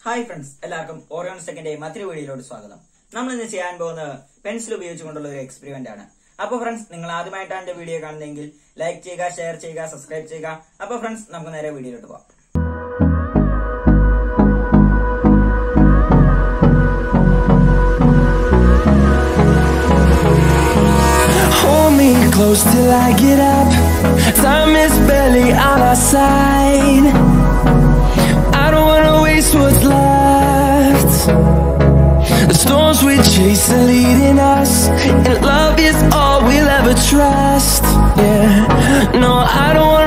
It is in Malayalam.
ഹായ് ഫ്രണ്ട്സ് എല്ലാവർക്കും ഓറിയോൺ സെക്കൻഡ് മറ്റൊരു വീഡിയോയിലോട്ട് സ്വാഗതം നമ്മൾ ഇന്ന് ചെയ്യാൻ പോകുന്നത് പെൻസിൽ ഉപയോഗിച്ചുകൊണ്ടുള്ള ഒരു എക്സ്പെരിമെന്റ് ആണ് അപ്പോൾ ഫ്രണ്ട്സ് നിങ്ങൾ ആദ്യമായിട്ടാണ് എന്റെ വീഡിയോ കാണുന്നതെങ്കിൽ ലൈക്ക് ചെയ്യുക ഷെയർ ചെയ്യുക സബ്സ്ക്രൈബ് ചെയ്യുക അപ്പോൾ ഫ്രണ്ട്സ് നമുക്ക് നേരെ വീഡിയോയിലോട്ട് പോകാം Hold me close till I get up. Time is barely on our side. I don't wanna waste what's left. The storms we chase are leading us, and love is all we'll ever trust. Yeah, no, I don't wanna